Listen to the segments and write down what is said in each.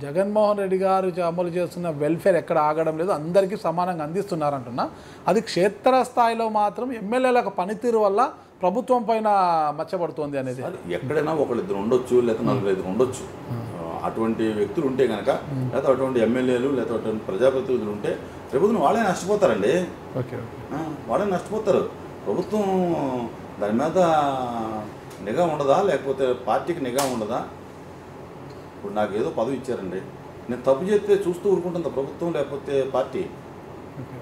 జగన్మోహన్ రెడ్డి గారు చ- అమలు చేస్తున్న వెల్ఫేర్ ఎక్కడ ఆగడం లేదు అందరికీ సమానంగా అందిస్తున్నారంటున్నా అది క్షేత్రస్థాయిలో మాత్రం ఎమ్మెల్యేల పనితీరు వల్ల ప్రభుత్వం పైన మచ్చబడుతోంది అనేది సార్ ఎక్కడైనా ఒకళ్ళిద్దరు ఉండొచ్చు లేకపోతే నలుగురు ఐదుగురు ఉండొచ్చు ఆ, అటువంటి వ్యక్తులు ఉంటే కనుక లేకపోతే అటువంటి ఎమ్మెల్యేలు లేకపోతే అటువంటి ప్రజాప్రతినిధులు ఉంటే ప్రభుత్వం వాళ్ళే నష్టపోతారండి ఓకే ఓకే ఆ, వాళ్ళే నష్టపోతారు ప్రభుత్వం దాని మీద నిఘా ఉండదా లేకపోతే పార్టీకి నిఘా ఉండదా ఇప్పుడు నాకు ఏదో పదవి ఇచ్చారండి నేను తప్పు చేస్తే చూస్తూ ఊరుకుంటుందా ప్రభుత్వం లేకపోతే పార్టీ ఓకే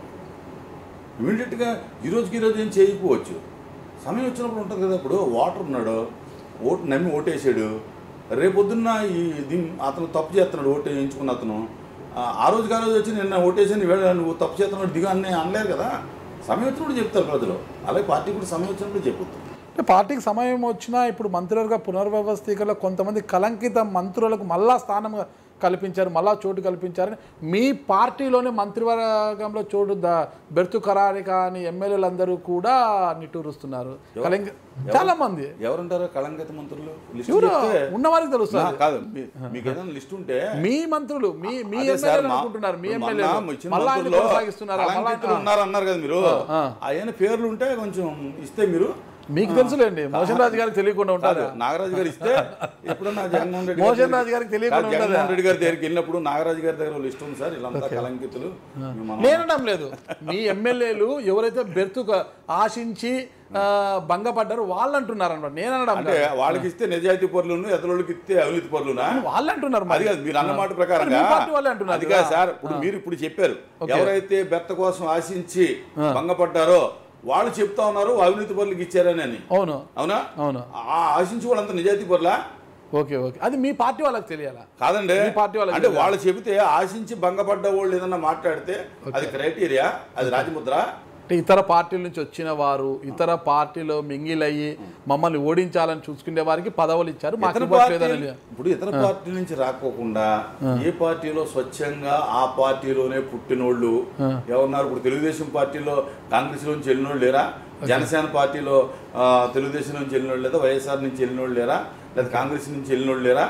ఇమీడియట్గా ఈ రోజుకి ఈ రోజు ఏం చేయకపోవచ్చు సమయం వచ్చినప్పుడు ఉంటుంది కదా ఇప్పుడు ఓటర్ ఉన్నాడు ఓటు నమ్మి ఓటేసాడు రేపొద్దున్న ఈ దీన్ని అతను తప్పు చేస్తున్నాడు ఓటు వేయించుకున్న అతను ఆ, ఆ రోజుకి ఆ రోజు వచ్చి నిన్న ఓటేసాను వేళ నువ్వు తప్పు చేస్తున్నాడు దిగా అని అనలేరు కదా సమయం వచ్చినప్పుడు చెప్తారు ప్రజలు అలాగే పార్టీ కూడా సమయం వచ్చినప్పుడు చెప్పుతుంది అంటే పార్టీకి సమయం వచ్చినా ఇప్పుడు మంత్రులుగా పునర్వ్యవస్థీకరణలో కొంతమంది కలంకిత మంత్రులకు మళ్ళా స్థానం కల్పించారు మళ్ళా చోటు కల్పించారని మీ పార్టీలోనే మంత్రివర్గంలో చోటు ద బెర్తు ఖరారి కాని ఎమ్మెల్యేలందరూ కూడా నిట్టూరుస్తున్నారు కలంకి చాలా మంది ఎవరుంటారు కళంకిత మంత్రులు లిస్ట్ ఎవరు చెప్తే ఉన్నవారికి తెలుస్తుంది నా- కాదు మీ- మీకు ఏదైనా లిస్ట్ ఉంటే మీ మంత్రులు మీ మీ అదే సార్, ఎమ్మెల్యేలు మా- అనుకుంటున్నారు మీ మొన్న ఎమ్మెల్యేలు ఇచ్చిన మళ్ళా ఆయన మంత్రుల్లో కొనసాగిస్తున్నారా మళ్ళా కళంకితులు ఉన్నారు అన్నారు కదా మీరు ఆ. ఆయన పేర్లు ఉంటే కొంచెం ఇస్తే మీరు మీకు తెలుసులేండి మోషన్ రాజు గారికి తెలియకుండా ఉంటారు కాదు, నాగరాజు గారు ఇస్తే ఎప్పుడన్నా జగన్మోహన్ రెడ్డి మోషన్ గారి రాజు గారికి తెలియకుండా కాదు, జగన్మోహన్ రెడ్డి గారి దగ్గరికి వెళ్ళినప్పుడు నాగరాజు గారి దగ్గర లిస్ట్ ఉంది సార్ వీళ్ళంతా కలంకితులు మేము మనం- నేనడం లేదు మీ ఎమ్మెల్యేలు ఎవరైతే బెర్తు ఆశించి ఆ, భంగపడ్డారో వాళ్ళు అంటున్నారు అనమాట నేను అనడం అంటే వాళ్ళకి ఇస్తే నిజాయితీ పరులను ఎదరోళ్ళకి ఇస్తే అవినీతి పరులునా వాళ్ళు అంటున్నారు అది మరి కాదు మీరు అన్న మాట ప్రకారంగా మీ పార్టీ వాళ్ళే అంటున్నారు అది కాదు సార్ ఇప్పుడు మీరు ఇప్పుడు చెప్పారు ఓకే. ఎవరైతే భర్త కోసం ఆశించి భంగపడ్డారో వాళ్ళు చెప్తా ఉన్నారు అవినీతి పరులకు ఇచ్చారని అని అవును అవునా అవును ఆ ఆశించి వాళ్ళంతా నిజాయితీ పరులా ఓకే ఓకే అది మీ పార్టీ వాళ్ళకి తెలియాలా కాదండి మీ పార్టీ వాళ్ళకి అంటే వాళ్ళు చెబితే ఆశించి భంగపడ్డ వాళ్ళు ఏదన్నా మాట్లాడితే అది క్రైటీరియా అది రాజముద్ర అంటే ఇతర పార్టీల నుంచి వచ్చిన వారు ఇతర పార్టీలో మింగిలయ్యి మమ్మల్ని ఓడించాలని చూసుకునే వారికి పదవులు ఇచ్చారు మాకు ఇతర ఇవ్వట్లేదని పార్టీ ఇప్పుడు ఇతర పార్టీ నుంచి రాకోకుండా ఏ పార్టీలో స్వచ్ఛంగా ఆ పార్టీలోనే పుట్టినోళ్ళు ఎవరున్నారు ఇప్పుడు తెలుగుదేశం పార్టీలో కాంగ్రెస్ నుంచి వెళ్ళినోళ్ళు లేరా జనసేన పార్టీలో ఆ, తెలుగుదేశం నుంచి వెళ్ళినోళ్ళు లేదా వైఎస్ఆర్ నుంచి వెళ్ళినోళ్ళు లేరా లేదా కాంగ్రెస్ నుంచి వెళ్ళినోళ్ళు లేరా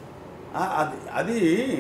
ఆ, అది అది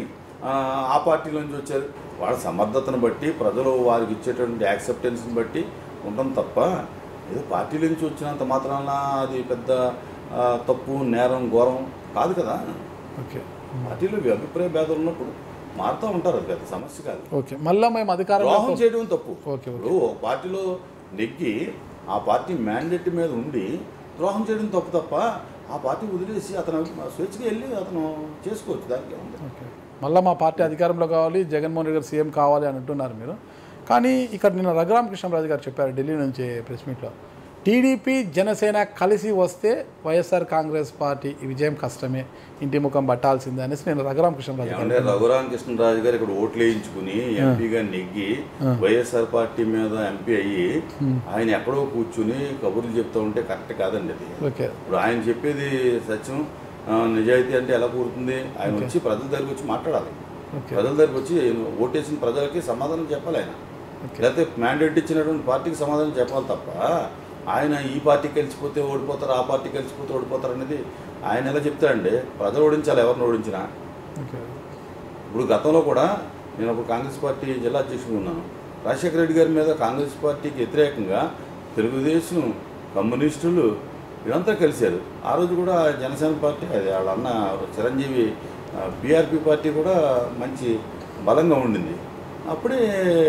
ఆ, ఆ పార్టీలో నుంచి వచ్చారు వాళ్ళ సమర్థతను బట్టి ప్రజలు వారికి ఇచ్చేటువంటి యాక్సెప్టెన్స్ని బట్టి ఉండడం తప్ప ఏదో పార్టీల నుంచి వచ్చినంత మాత్రాన అది పెద్ద ఆ, తప్పు నేరం ఘోరం కాదు కదా ఓకే పార్టీలో అభిప్రాయ భేదాలు ఉన్నప్పుడు మారుతూ ఉంటారు అది పెద్ద సమస్య కాదు ఓకే మళ్ళీ మేము అధికారంలో ద్రోహం చేయడం తప్పు ఓకే, ఇప్పుడు ఒక పార్టీలో నెగ్గి ఆ పార్టీ మ్యాండేట్ మీద ఉండి ద్రోహం చేయడం తప్పు తప్ప ఆ పార్టీ వదిలేసి అతను స్వేచ్ఛగా వెళ్ళి అతను చేసుకోవచ్చు దానికి ఏముంది ఓకే మళ్ళీ మా పార్టీ అధికారంలో కావాలి జగన్మోహన్ రెడ్డి గారు సీఎం కావాలి అని అంటున్నారు మీరు కానీ ఇక్కడ నిన్న రఘురామకృష్ణరాజు గారు చెప్పారు ఢిల్లీ నుంచి ప్రెస్ మీట్లో టీడీపీ జనసేన కలిసి వస్తే వైఎస్ఆర్ కాంగ్రెస్ పార్టీ ఈ విజయం కష్టమే ఇంటి ముఖం పట్టాల్సిందే అనేసి నేను రఘురామకృష్ణరాజు గారు ఏమంటే రఘురామకృష్ణరాజు గారు ఇక్కడ ఓట్లు వేయించుకుని ఎంపీగా నెగ్గి వైఎస్ఆర్ పార్టీ మీద ఎంపీ అయ్యి ఆయన ఎక్కడో కూర్చుని కబుర్లు చెప్తా ఉంటే కరెక్ట్ కాదండి అది ఓకే ఇప్పుడు ఆయన చెప్పేది సత్యం ఆ, నిజాయితీ అంటే ఎలా కూరుతుంది ఆయన వచ్చి ప్రజల దగ్గరికి వచ్చి మాట్లాడాలి ఓకే ప్రజల దగ్గరికి వచ్చి ఓటేసిన ప్రజలకి సమాధానం చెప్పాలి ఆయన లేకపోతే మ్యాండేట్ ఇచ్చినటువంటి పార్టీకి సమాధానం చెప్పాలి తప్ప ఆయన ఈ పార్టీకి కలిసిపోతే ఓడిపోతారు ఆ పార్టీకి కలిసిపోతే ఓడిపోతారు అనేది ఆయన ఎలా చెప్తాడండి ప్రజలు ఓడించాలి ఎవరిని ఓడించినా ఓకే ఇప్పుడు గతంలో కూడా నేను అప్పుడు కాంగ్రెస్ పార్టీ జిల్లా అధ్యక్షుడు ఉన్నాను రాజశేఖర రెడ్డి గారి మీద కాంగ్రెస్ పార్టీకి వ్యతిరేకంగా తెలుగుదేశం కమ్యూనిస్టులు వీళ్ళంతా కలిశారు ఆ రోజు కూడా జనసేన పార్టీ అది వాళ్ళ అన్న చిరంజీవి బీఆర్పీ పార్టీ కూడా మంచి బలంగా ఉండింది అప్పుడే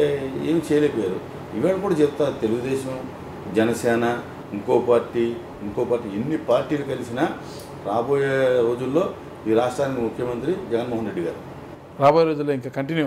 ఏమి చేయలేకపోయారు ఇవాళ కూడా చెప్తా తెలుగుదేశం జనసేన ఇంకో పార్టీ ఇంకో పార్టీ ఎన్ని పార్టీలు కలిసినా రాబోయే రోజుల్లో ఈ రాష్ట్రానికి ముఖ్యమంత్రి జగన్మోహన్ రెడ్డి గారు రాబోయే రోజుల్లో ఇంకా కంటిన్యూ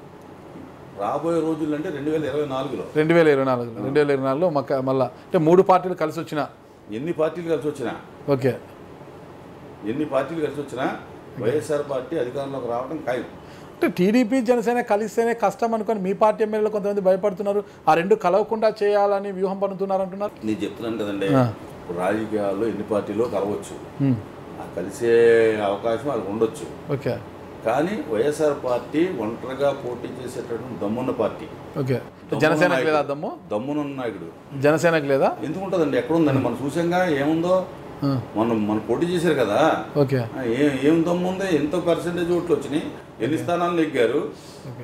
రాబోయే రోజులు అంటే రెండు వేల ఇరవై నాలుగులో రెండు వేల ఇరవై నాలుగు రెండు వేల ఇరవై నాలుగులో మక్క మళ్ళా అంటే మూడు పార్టీలు కలిసి వచ్చిన ఎన్ని పార్టీలు కలిసి వచ్చినా ఓకే ఎన్ని పార్టీలు కలిసి వచ్చినా వైఎస్ఆర్ పార్టీ అధికారంలోకి రావడం ఖాయం అంటే టీడీపీ జనసేన కలిస్తేనే కష్టం అనుకొని మీ పార్టీ ఎమ్మెల్యేలు కొంతమంది భయపడుతున్నారు ఆ రెండు కలవకుండా చేయాలని వ్యూహం పన్నుతున్నారు అంటున్నారు నేను చెప్తున్నాను కదండి ఆ. ఇప్పుడు రాజకీయాల్లో ఎన్ని పార్టీలో కలవచ్చు హ్మ్. ఆ కలిసే అవకాశం వాళ్ళకి ఉండొచ్చు ఓకే కానీ వైఎస్ఆర్ పార్టీ ఒంటరిగా పోటీ చేసేటటువంటి దమ్మున్న పార్టీ ఓకే దమ్మున్న జనసేనకు నాయకుడు. లేదా దమ్ము దమ్మునున్న నాయకుడు జనసేనకు లేదా ఎందుకు ఉంటుందండి ఎక్కడ ఉందండి మనం చూసాంగా ఏముందో ఆ, మొన్న మన పోటీ చేశారు కదా ఓకే ఆ, ఏం ఏం దమ్ముంది ఎంతో పర్సెంటేజ్ ఓట్లు వచ్చినాయి ఎన్ని స్థానాలు నెగ్గారు ఓకే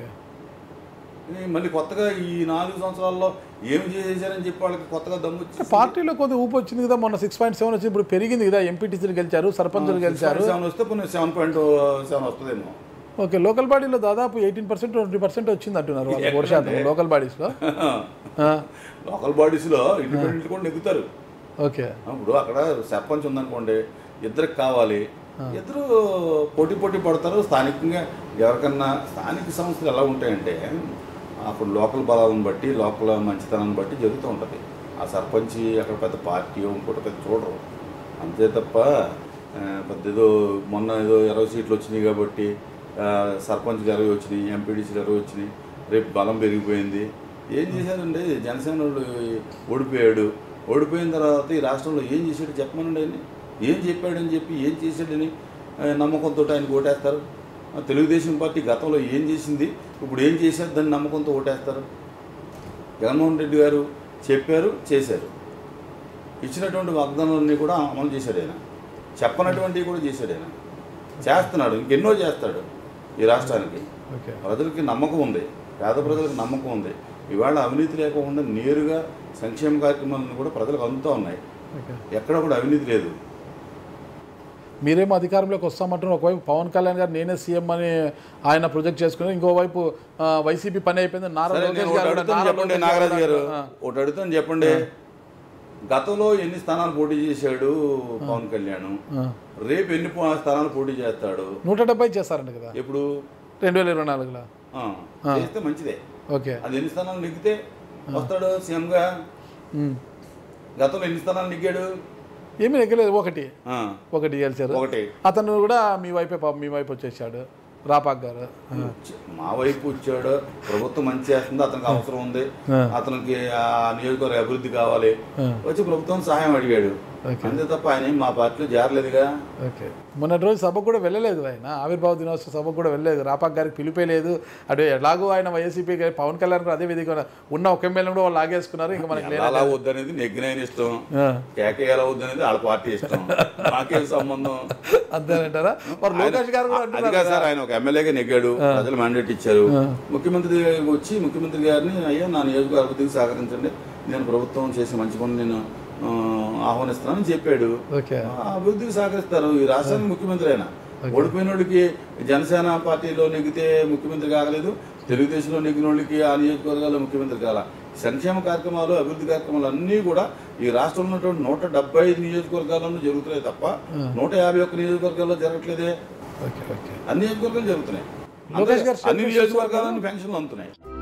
ఈ మళ్ళీ కొత్తగా ఈ నాలుగు సంవత్సరాల్లో ఏం చేశారని చెప్పి వాళ్ళకి కొత్తగా దమ్ము వచ్చి పార్టీలో కొద్దిగా ఊపు వచ్చింది కదా మొన్న సిక్స్ పాయింట్ సెవెన్ వచ్చింది ఇప్పుడు పెరిగింది కదా ఎంపీటీసీలు గెలిచారు సర్పంచులు గెలిచారు సెవెన్ వస్తే కొన్ని సెవెన్ పాయింట్ సెవెన్ వస్తుందేమో ఓకే లోకల్ బాడీలో దాదాపు ఎయిటీన్ పర్సెంట్ ట్వంటీ పర్సెంట్ వచ్చింది అంటున్నారు వాళ్ళ ఓటు శాతం లోకల్ బాడీస్లో లోకల్ బాడీస్లో ఇండిపెండెంట్ కూడా నెగ్గుతారు ఓకే ఇప్పుడు అక్కడ సర్పంచ్ ఉందనుకోండి ఇద్దరికి కావాలి ఇద్దరు పోటీ పోటీ పడతారు స్థానికంగా ఎవరికన్నా స్థానిక సంస్థలు ఎలా ఉంటాయంటే అప్పుడు లోకల్ బలాలను బట్టి లోకల్ మంచితనాన్ని బట్టి జరుగుతూ ఉంటుంది ఆ సర్పంచ్ అక్కడ పెద్ద పార్టీ ఇంకోటి పెద్ద చూడరు అంతే తప్ప ఆ, పెద్ద ఏదో మొన్న ఏదో ఇరవై సీట్లు వచ్చినాయి కాబట్టి ఆ, సర్పంచ్ గారు వచ్చినాయి ఎంపీడీసీ గారు వచ్చినాయి రేపు బలం పెరిగిపోయింది ఏం చేశారండి జనసేన వాడు ఓడిపోయాడు ఓడిపోయిన తర్వాత ఈ రాష్ట్రంలో ఏం చేశాడు చెప్పమనండి ఆయన ఏం చెప్పాడని చెప్పి ఏం చేశాడని ఆ, నమ్మకంతో ఆయన ఓటేస్తారు ఆ, తెలుగుదేశం పార్టీ గతంలో ఏం చేసింది ఇప్పుడు ఏం చేశారు దాన్ని నమ్మకంతో ఓటేస్తారు జగన్మోహన్ రెడ్డి గారు చెప్పారు చేశారు ఇచ్చినటువంటి వాగ్దానాలన్నీ కూడా అమలు చేశాడు ఆయన చెప్పనటువంటివి కూడా చేశాడు ఆయన చేస్తున్నాడు ఇంకెన్నో చేస్తాడు ఈ రాష్ట్రానికి ఓకే ప్రజలకి నమ్మకం ఉంది పేద ప్రజలకు నమ్మకం ఉంది ఇవాళ అవినీతి లేకుండా నేరుగా సంక్షేమ కార్యక్రమాలను కూడా ప్రజలకు అందుతూ ఉన్నాయి ఓకే ఎక్కడ కూడా అవినీతి లేదు మీరేమో అధికారంలోకి వస్తామంటున్నారు ఒకవైపు పవన్ కళ్యాణ్ గారు నేనే సీఎం అని ఆయన ప్రొజెక్ట్ చేసుకున్నారు ఇంకోవైపు ఆ, వైసీపీ పని అయిపోయింది నారా సరే నేను లోకేష్ ఒకటి గారు కూడా- అడుగుతాను నారా చెప్పండి లోకేష్ నాగరాజు గారు ఆ, ఒకటి అడుగుతాను చెప్పండి గతంలో ఎన్ని స్థానాలు పోటీ చేశాడు పవన్ కళ్యాణ్ ఆ. రేపు ఎన్ని పో- స్థానాలు పోటీ చేస్తాడు నూట డెబ్బై చేస్తారంట కదా ఎప్పుడు రెండు వేల ఇరవై నాలుగులో ఆ, చేస్తే మంచిదే ఓకే అది ఎన్ని స్థానాలు నెగ్గితే వస్తాడు సీఎంగా ఉమ్. గతంలో ఎన్ని స్థానాలు నెగ్గాడు ఏమీ నెగ్గలేదు ఒకటి ఆ, ఒకటి గెలిచారు ఒకటి అతను కూడా మీ వైపే పాపం మీ వైపు వచ్చేసాడు రాపాక్ గారు మా వైపు వచ్చాడు ప్రభుత్వం మంచి చేస్తుంది అతనికి అవసరం ఉంది ఆ. అతనికి ఆ నియోజకవర్గ అభివృద్ధి కావాలి ఆ. వచ్చి ప్రభుత్వం సహాయం అడిగాడు ఓకే. అంతే తప్ప ఆయన ఏం మా పార్టీలో చేరలేదుగా ఓకే మొన్నటి రోజు సభకు కూడా వెళ్ళలేదు ఆయన ఆవిర్భావ దినోత్సవ సభకు కూడా వెళ్ళలేదు రాపాక్ గారికి పిలిపే లేదు అటు ఎలాగో ఆయన వైఎస్సీపీ గారి పవన్ కళ్యాణ్ కూడా అదే విధంగా ఉన్న ఒక ఎమ్మెల్యే కూడా వాళ్ళు లాగేసుకున్నారు ఇంకా మనకి లేదు ఎలా వద్దనేది నెగ్గినైన ఇష్టం ఆ. కేకే ఎలా వద్దనేది వాళ్ళ పార్టీ ఇష్టం నాకేం సంబంధం అంతేనంటారా మరి లోకేష్ గారు కూడా అది అంటున్నారు కాదు సార్ ఆయన ఒక ఎమ్మెల్యేగా నెగ్గాడు ప్రజలు మ్యాండేట్ ఇచ్చారు ముఖ్యమంత్రి దగ్గరికి వచ్చి ముఖ్యమంత్రి గారిని అయ్యా నా నియోజకవర్గ అభివృద్ధికి సహకరించండి నేను ప్రభుత్వం చేసే మంచి పనులు నేను ఆ, ఆహ్వానిస్తానని చెప్పాడు ఓకే ఆ అభివృద్ధికి సహకరిస్తారు ఈ రాష్ట్రానికి ముఖ్యమంత్రి అయినా ఓడిపోయిన వాడికి జనసేన పార్టీలో నెగ్గితే ముఖ్యమంత్రి కాగలేదు తెలుగుదేశంలో నెగ్గిన వాళ్ళకి ఆ నియోజకవర్గాల్లో ముఖ్యమంత్రి కాల సంక్షేమ కార్యక్రమాలు అభివృద్ధి కార్యక్రమాలు అన్నీ కూడా ఈ రాష్ట్రంలో ఉన్నటువంటి నూట డెబ్బై ఐదు నియోజకవర్గాల్లోనూ జరుగుతున్నాయి తప్ప నూట యాభై ఒక్క నియోజకవర్గాల్లో జరగట్లేదే ఓకే ఓకే అన్ని నియోజకవర్గాలు జరుగుతున్నాయి లోకేష్ గారు అన్ని నియోజకవర్గాలను పెన్షన్లు అందుతున్నాయి